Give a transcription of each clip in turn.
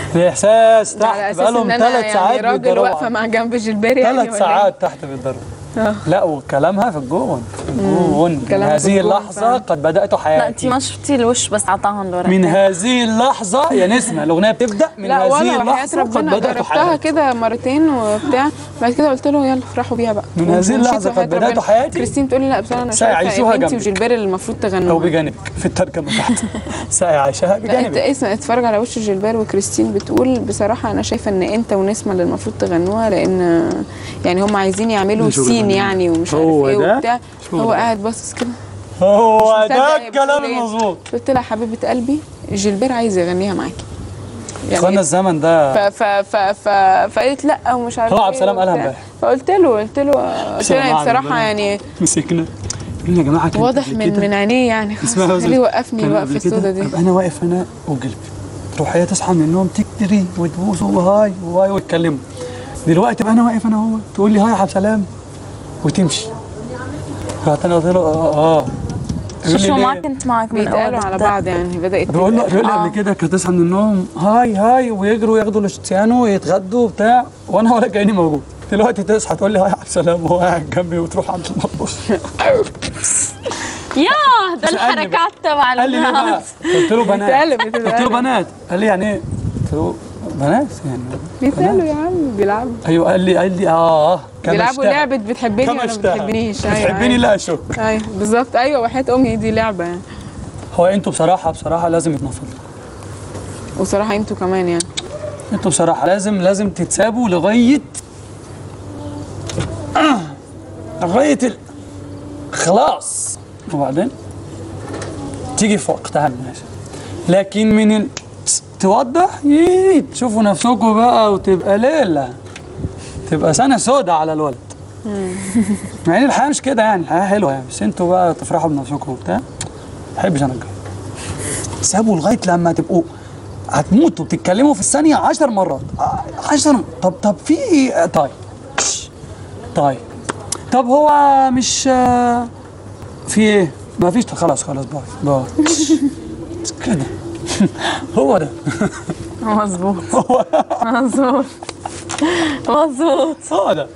الاحساس ده على تحت اساس بقالهم ان انا ثلاث يعني ساعات راجل بيتدربوا واقفه مع جنب جilberry يعني ثلاث ولا ساعات تحت بيتدربوا آه. لا وكلامها في الجون في الجون من كلامها في هذه الجون اللحظة فعلا. قد بدأت لا انت حياتي ما شفتي الوش بس عطاهم دورة من هذه اللحظة يا نسمة الأغنية بتبدأ من لا هذه والله وحياة اللحظة قد ربنا بدأت جربتها حياتي كده مرتين وبتاع بعد كده قلت له يلا افرحوا بيها بقى من هذه ومشيت اللحظة وحياة قد بدأت ربنا. حياتي. كريستين تقول لي لا بس انا شايفه سيعيشوها انت جنبك. وجيلبير اللي المفروض أو تغنوا بجانبك في الترجمة تحت سيعيشها لا انت بجانبك اسمع اتفرج على وش جيلبير وكريستين بتقول بصراحه انا شايفه ان انت ونسمه اللي المفروض تغنوها لان يعني هم عايزين يعملوا شو سين بيغنوا؟ يعني ومش عارف هو ايه ده؟ وبتاع شو هو ده؟ قاعد باصص كده هو مش ده مصدق هي الكلام بتقول ايه. المظبوط قلت لها حبيبه قلبي جيلبير عايز يغنيها معاكي اخوانا الزمن ده ف ف ف ف فقالت لا ومش عارف هو عبد ايه السلام قالها وبتاع. امبارح. فقلت له قلت له قلت سلام له عليكم. بصراحه يعني مسكنا قلنا يا جماعة كان واضح قبل من كده- من عينيه يعني خلاص اسمها خليه يوقفني كان الوقفه قبل كده السوداء دي أبقى انا واقف انا وقلبي تروح هي تصحى من النوم تجري وتبوس وهاي وهاي ويتكلموا دلوقتي بقى انا واقف انا هو تقول لي هاي يا عبد السلام وتمشي رحت انا قلت له اه اه يقول لي شو ما ليه؟ كنت معك من بيتقالوا أول على البدء. بعض يعني بدات بيقول له بيقول لي آه. قبل كده كانت تصحى من النوم هاي هاي ويجروا ياخدوا الاشتيانو ويتغدوا وبتاع وانا ولا كاني موجود دلوقتي تصحى تقول لي هاي يا عبد السلام وهو قاعد جنبي وتروح عند المطبخ ياه ده سألني الحركات تبع قال لي ليه بقى؟ الناس قلت له بنات بتتقلب قلت له بتتقلب بنات قال لي يعني ايه؟ قلت له بنات يعني بيتقالوا يا عم بيلعبوا ايوه قال لي قال لي اه كما بيلعبوا اشتهى. لعبه بتحبني كما ولا ما اشتهى. بتحبنيش ايوه بتحبني أيوة. لا اشك ايوه بالظبط ايوه وحياه امي دي لعبه يعني هو انتوا بصراحه بصراحه لازم يتنفضوا وصراحه انتوا كمان يعني انتوا بصراحه لازم لازم تتسابوا لغايه آه. لغايه ال... خلاص وبعدين تيجي في وقتها ماشي لكن من ال... توضح يي تشوفوا نفسكم بقى وتبقى ليله تبقى سنه سودة على الولد يعني الحياه مش كده يعني الحياه حلوه يعني بس انتوا بقى تفرحوا بنفسكم وبتاع ما بحبش انا الجو سابوا لغايه لما تبقوا هتموتوا بتتكلموا في الثانيه عشر مرات آه، عشر طب طب في ايه طيب طيب طب هو مش آه، في ايه ما فيش خلاص خلاص باي باي كده هو ده مظبوط مظبوط مظبوط هو ده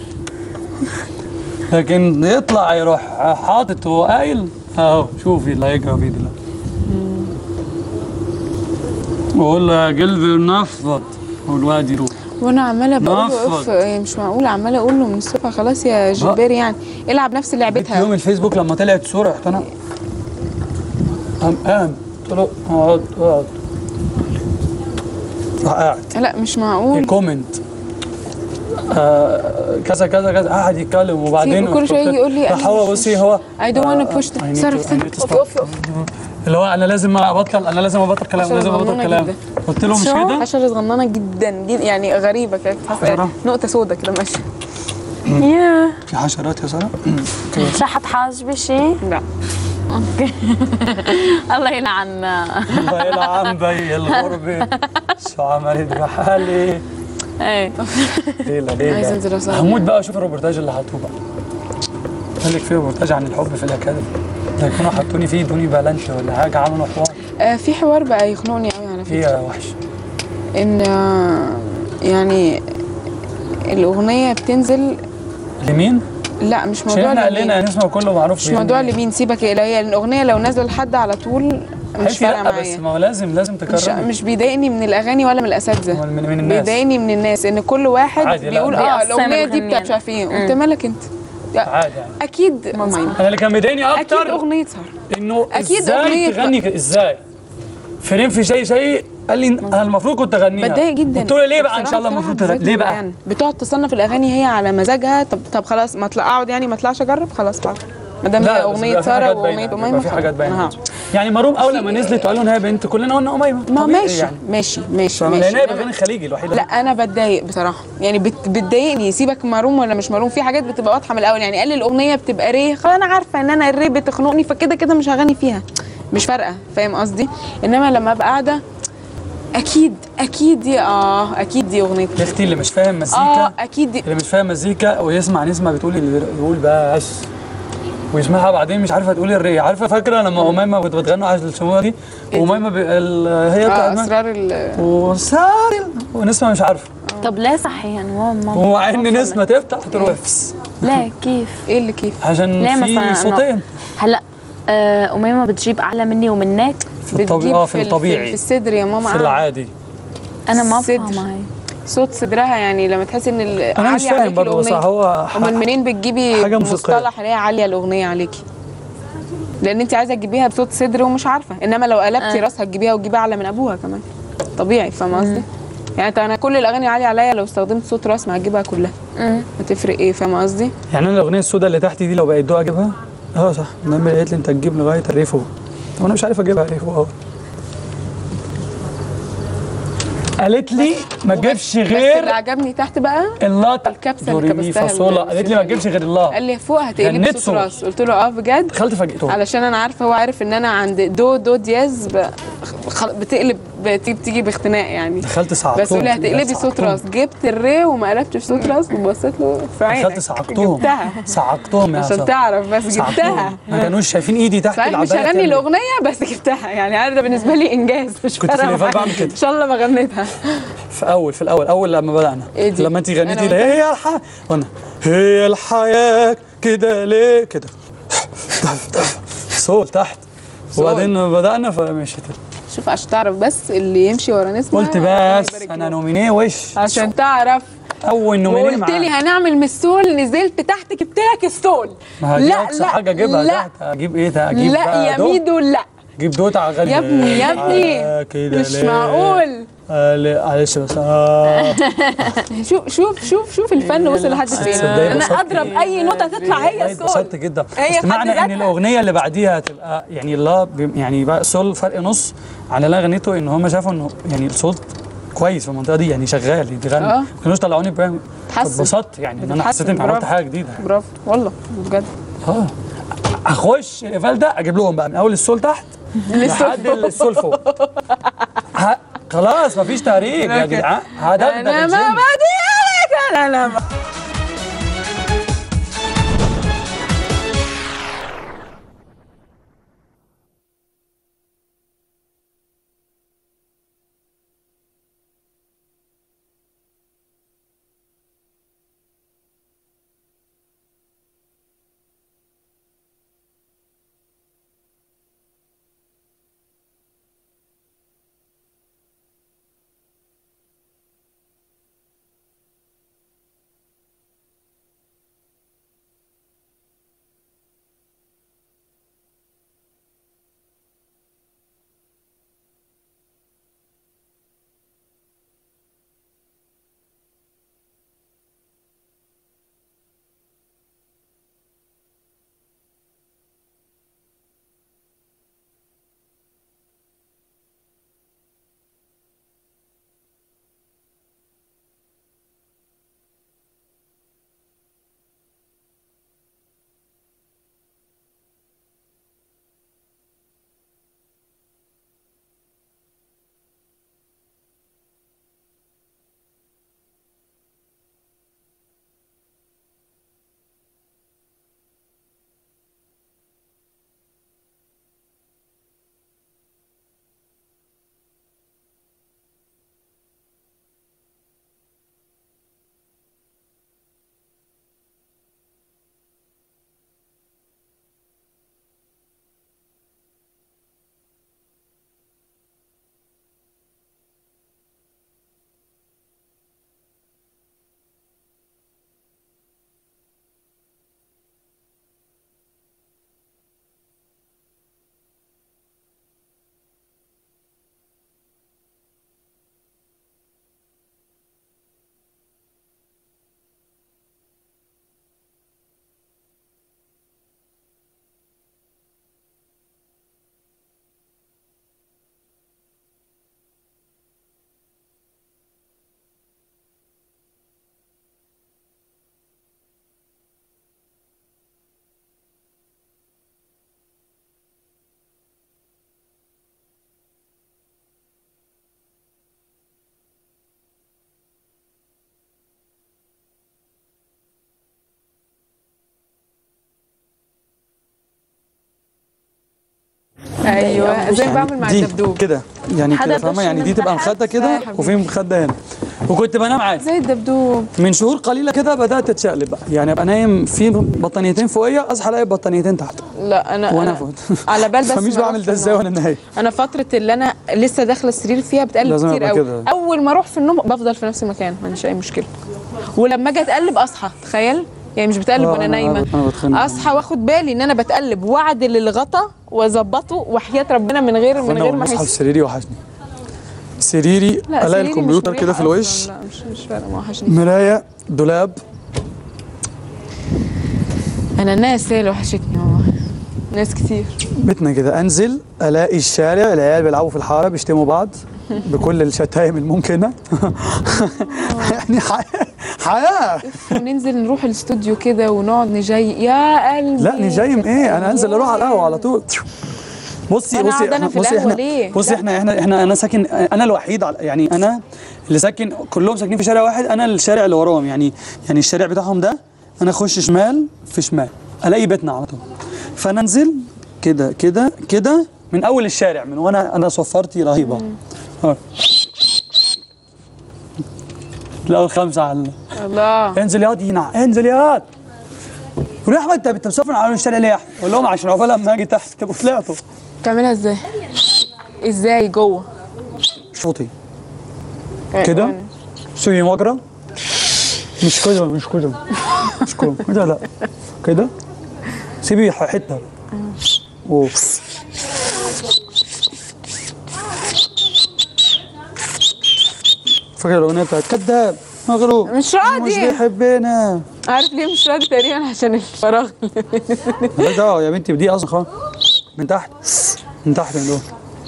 لكن يطلع يروح حاطط وقايل اهو شوفي اللي هيجرى فيه دلوقتي وقول له يا قلبي نفض والواد يروح وانا عماله بقول له نفض. اف إيه مش معقول عماله اقول له من الصبح خلاص يا جيلبير يعني العب نفس بنت لعبتها يوم الفيسبوك لما طلعت صورة رحت انا قام قام قلت له اقعد اقعد راح قاعد لا مش معقول الكومنت آه كذا كذا كذا قاعد يتكلم وبعدين كل شوية يجي يقول لي راح هو بصي هو I don't wanna آه، push the- I need صرف to- I سنة. need to أوف، stop. أوف، أوف. اللي هو انا لازم ابطل انا لازم ابطل كلام عشان لازم ابطل صغنونة كلام جدا. قلت له مش شو؟ كده حشرة صغننة جدا جدا يعني غريبة كده حشرة؟ تحس نقطة سودة كده ماشية ياه في حشرات يا ساره مش رح تحاجبي شيء لا اوكي الله يلعن الله يلعن بي الغربة شو عملت بحالي ايه ليلة ليلة عايزة أنزل أصلي. هموت بقى اشوف الروبورتاج اللي حطوه بقى قال لك في روبورتاج عن الحب في الاكاديمي ده يكونوا حطوني فيه ادوني بالانتي ولا حاجه عملوا حوار آه في حوار بقى يخنقني قوي على فكرة فيه وحش ان آه، يعني الأغنية بتنزل لمين؟ لا مش عشان موضوع احنا قال لمين لنا نسمع كله معروف مش موضوع لمين سيبك لو هي الأغنية لو نازلة لحد على طول مش فارقة لا بس معايا ما هو لازم لازم مش تكرر مش بيضايقني من الاغاني ولا من الاساتذه من, من الناس بيضايقني من الناس ان كل واحد عادي، لا، بيقول اه بيقسم الاغنيه دي الغنيان. بتاعت مش عارف ايه انت مالك انت عادي يعني اكيد ماما انا اللي كان بيضايقني اكيد اكتر اغنيه سهر انه أكيد ازاي أغنية- تغني ك- ازاي فريم في شيء شيء قال لي انا المفروض كنت اغنيها بتضايق جدا قلت له ليه بقى ان بصراحة- شاء الله بصراحة المفروض تغني بتضايق ليه بقى؟ يعني بتقعد تصنف الاغاني هي على مزاجها طب طب خلاص ما اطلع اقعد يعني ما اطلعش اجرب خلاص حاضر ما دام هي لا بس اغنيه بيبقى في ساره حاجات واغنيه باينة، اميمه بيبقى في حاجات خلاص. أنا باينه هقعد. يعني مروم اول لما نزلت وقالوا ان هي بنت كلنا قلنا اميمه ما طبيعي ماشي يعني ماشي ماشي لان ماشي هي إنما- الاغاني الخليجي الوحيده لا انا بتضايق بصراحه يعني بت... بتضايقني سيبك مروم ولا مش مروم في حاجات بتبقى واضحه من الاول يعني قال لي الاغنيه بتبقى ريه خلاص انا عارفه ان انا الريه بتخنقني فكده كده مش هغني فيها مش فارقه فاهم قصدي انما لما ابقى قاعده اكيد اكيد دي اه اكيد دي اغنيه يا اختي اللي مش فاهم اه مزيكا اكيد دي اللي مش فاهم مزيكا ويسمع نسمه بتقول اللي يقول بس ويسمعها بعدين مش عارفه تقول الري عارفه فاكره لما اميمه كنت بتغنوا على الشموع دي واميمه بي... ال... هي اه بتاعت اسرار ال وساري ونسمه مش عارفه طب ليه صحيح يعني هو ما ومع ان ما نسمه تفتح تروح فس ليه كيف؟ ايه اللي كيف عشان ليه في مثلا إنه- صوتين هلا آه أميمة بتجيب أعلى مني ومنك في الطبيعي اه في ال- الطبيعي في الصدر يا ماما في آه. العادي أنا ما صدر. بفهم هاي صوت صدرها يعني لما تحسي ان ال- انا مش عالية فاهم عليكي برضه بس الأغنية. هو امال منين بتجيبي حاجة موسيقية. مصطلح اللي هي عاليه الاغنيه عليكي لان انت عايزه تجيبيها بصوت صدر ومش عارفه انما لو قلبتي آه. راسها تجيبيها وتجيبيها اعلى من ابوها كمان طبيعي فاهمه قصدي يعني انت انا كل الاغاني عاليه عليا لو استخدمت صوت راس ما هجيبها كلها مم. هتفرق ايه فاهمه قصدي يعني انا الاغنيه السوداء اللي تحت دي لو بقيت دو اجيبها اه صح نعمل قالت لي انت تجيب لغايه الري فوق طب انا مش عارف اجيبها ري فوق اه قالت لي ما تجيبش بس اللي غير عجبني تحت بقى اللات الكبسة دو اللي ري مي كبستها فا صول لا. بال- قالت لي ما تجيبش غير الله قال لي فوق هتقلب غنيت صوت صوت. راس قلت له اه بجد دخلت فاجئته علشان انا عارفه هو عارف ان انا عند دو دو دياز ب... خ- بتقلب بتيجي, بتيجي باختناق يعني دخلت صعقتهم بس قولي هتقلبي صوت صعقتهم. راس جبت الري وما قلبتش صوت راس وبصيت له في عينك دخلت صعقتهم جبتها صعقتهم يا عشان صاحبي. تعرف بس جبتها صعقتهم. ما كانوش شايفين ايدي تحت صحيح مش العبايه هغني بتعمل. الاغنيه بس جبتها يعني عارف ده بالنسبه لي انجاز مش كنت في فارقة الإيفال معايا. بعمل كده. ان شاء الله ما غنيتها في اول في الاول اول لما بدانا إيه دي؟ لما انت أنا غنيتي وأنت؟ لي هي الحياه وانا هي الحياه كده ليه كده صوت تحت صوت. وبعدين بدانا فمشيت شوف عشان تعرف بس اللي يمشي ورا نسمه قلت ربنا بس يبارك انا له. نومينيه وش عشان تعرف اول نومينيه وقلت لي معاه هنعمل من السول نزلت تحت جبت لك الستول ما هي لا اقصى لا حاجه اجيبها لا تحت اجيب ايه ده اجيب لا بقى يا دو. ميدو لا جيب دوت على غالي يا ابني يا ابني كده مش ليه؟ معقول آه، ليه؟ معلش بس آه. شوف شوف شوف شوف الفن وصل لحد فين تصدقي انا بسطت. اضرب اي نوتة تطلع هي والله السول اتبسطت جدا هي بس معنى حد ان ذاتها. الاغنيه اللي بعديها هتبقى يعني لا ب- يعني بقى سول فرق نص على اللي أنا غنيته ان هم شافوا انه يعني الصوت كويس في المنطقه دي يعني شغال بيغني آه. ما كانوش طلعوني برايم اتحسن. اتبسطت يعني ان انا بتتحسن، حسيت اني عملت برافو. حاجه جديده برافو والله بجد اه اخش الايفال ده اجيب لهم بقى من اول السول تحت لحد السول فوق ه- خلاص مفيش تهريج يا جدعان هدغدغ انا الجيم. ما بديك انا ما ايوه زي ما بعمل مع دي الدبدوب كده يعني حدا كده فاهمه دش يعني دي من تبقى تحت. مخده كده لا يا حبيبي. وفي مخده هنا وكنت بنام عادي زي الدبدوب من شهور قليله كده بدات اتشقلب بقى يعني ابقى نايم في بطانيتين فوقيه اصحى الاقي بطانيتين تحت لا انا وانا أنا فوق على بال بس فمش ما بعمل أروح ده في ازاي النوم. وانا نايم انا فتره اللي انا لسه داخله السرير فيها بتقلب لازم كتير أبقى قوي كده. اول ما اروح في النوم بفضل في نفس المكان ما عنديش اي مشكله ولما اجي اتقلب اصحى تخيل يعني مش بتقلب آه، وانا أنا- نايمه أنا بتخنق. اصحى واخد بالي ان انا بتقلب واعدل الغطا واظبطه وحياه ربنا من غير من وانا غير ما بصحى في احس سريري وحشني سريري لا الاقي سريري مش الكمبيوتر مريح كده في أصلاً. الوش لا مش مش فارقه ما وحشني مرايه دولاب انا الناس هي اللي وحشتني والله ناس كتير بيتنا كده انزل الاقي الشارع العيال بيلعبوا في الحاره بيشتموا بعض بكل الشتايم الممكنه يعني حياه حياه وننزل نروح الاستوديو كده ونقعد نجي يا قلبي لا نجيم ايه انا انزل اروح على القهوه على طول بصي وأنا بصي أقعد أنا في بصي القهوة احنا ليه؟ بصي احنا احنا احنا انا ساكن انا الوحيد على يعني انا اللي ساكن كلهم ساكنين في شارع واحد انا الشارع اللي وراهم يعني يعني الشارع بتاعهم ده انا اخش شمال في شمال الاقي بيتنا على طول فانا انزل كده كده كده من اول الشارع من وانا انا صفارتي رهيبه اه الاول خمسه على الله انزل ياض هنا انزل ياض يقول يا احمد انت انت مسافر على الشارع ليه يا احمد؟ اقول لهم عشان عقبال لما اجي تحت تبقوا طلعتوا بتعملها ازاي ازاي جوه شوطي كده سوي مجرى مش كده مش كده مش كده كده لا كده سيبي ح- حته و فاكر الاغنيه بتاعت كذاب مغروب مش مش راضي بيحبنا عارف ليه مش راضي تقريبا عشان الفراغ لا ده يا بنتي دي اصلا خالص من تحت من تحت من دول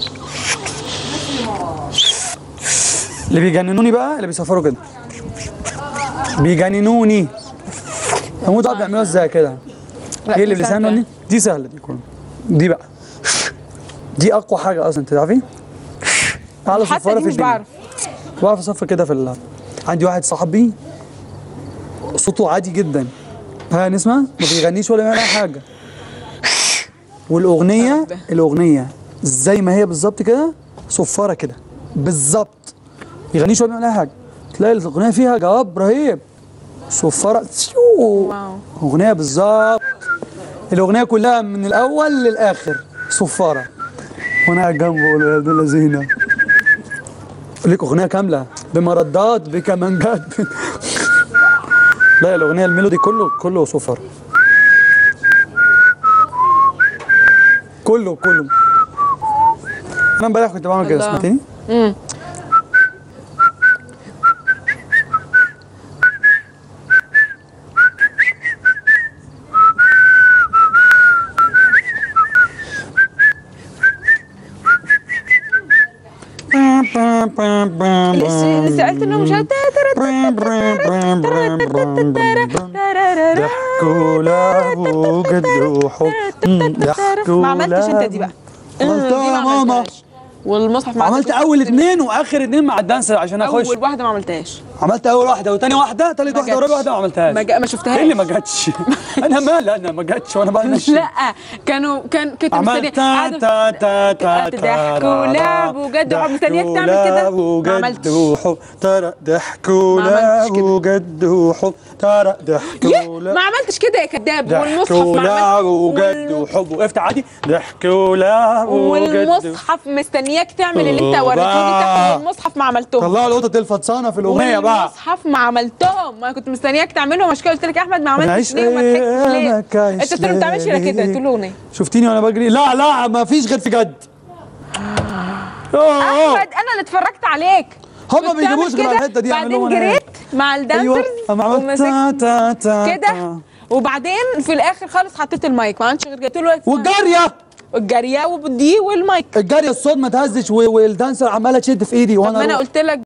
اللي بيجننوني بقى اللي بيسافروا كده بيجننوني هموت اقعد بيعملوها ازاي كده لا، ايه اللي دي سهلة. بيساعدني دي سهله دي كلها دي بقى دي اقوى حاجه اصلا انت تعرفي اعلى حتى صفاره دي في مش الدنيا بعرف بعرف اصفر كده في ال... عندي واحد صاحبي صوته عادي جدا ها نسمع ما بيغنيش ولا بيعمل اي حاجه والاغنيه ده. الاغنيه زي ما هي بالظبط كده صفاره كده بالظبط يغنيش ولا بيعمل اي حاجه تلاقي الاغنيه فيها جواب رهيب صفاره شو واو اغنيه بالظبط الاغنيه كلها من الاول للاخر صفاره وانا قاعد جنبه بقول يا ابن الذين اقول لك اغنيه كامله بمردات بكمانجات لا الاغنيه الميلودي كله كله صفر كله كله انا امبارح كنت بعمل كده الله. سمعتني امم سألت انه مش ضحكوا له قد وحب ضحكوا ما عملتش انت دي بقى عملتها يا ماما والمصحف ما عملت عملتش. اول اثنين واخر اثنين مع الدانسر عشان اخش اول واحده ما عملتهاش عملت اول واحده وثاني واحده ثالث واحده ورابع جاتش. واحده ما عملتهاش ما, جا... ما شفتهاش ايه اللي ما جاتش انا مال انا ما جاتش وانا بقى ماشي لا كانوا كان كنت عملت مستنيه تا تا تا تا ضحك ولعب وجد وحب مستنياك تعمل كده ما وجد عملتش وحب ترى ضحك ما ولعب عملتش كده. وجد وحب ترى ضحك يه، ولعب ما عملتش كده يا كداب ضحك والمصحف ما ولعب عملتش وجد وحب وقفت عادي ضحك ولعب وجد والمصحف مستنياك تعمل اللي انت أوه وريتهولي بقى. تحت والمصحف ما عملتهم طلعوا القطط الفطسانه في الاغنيه بقى والمصحف ما عملتهم ما كنت مستنياك تعملهم عشان كده قلت لك يا احمد ما عملتش عايش ليه وما ضحكتش ليه أيامك عايش انت قلت له ما بتعملش الا كده قلت له اغنيه شفتيني وانا بجري لا لا ما فيش غير في جد أوه. احمد انا اللي اتفرجت عليك هما كنت بيجيبوش تعمل غير على كده، الحته دي بعدين يعملوها أنا. جريت مع الدانسرز ايوه اما عملت ومسكت تا تا تا كده تا. وبعدين في الاخر خالص حطيت المايك ما عملتش غير قلت له والجاريه الجاريه ودي والمايك الجاريه الصوت ما تهزش و- والدانسر عماله تشد في ايدي طب وانا ما انا أروح. قلت لك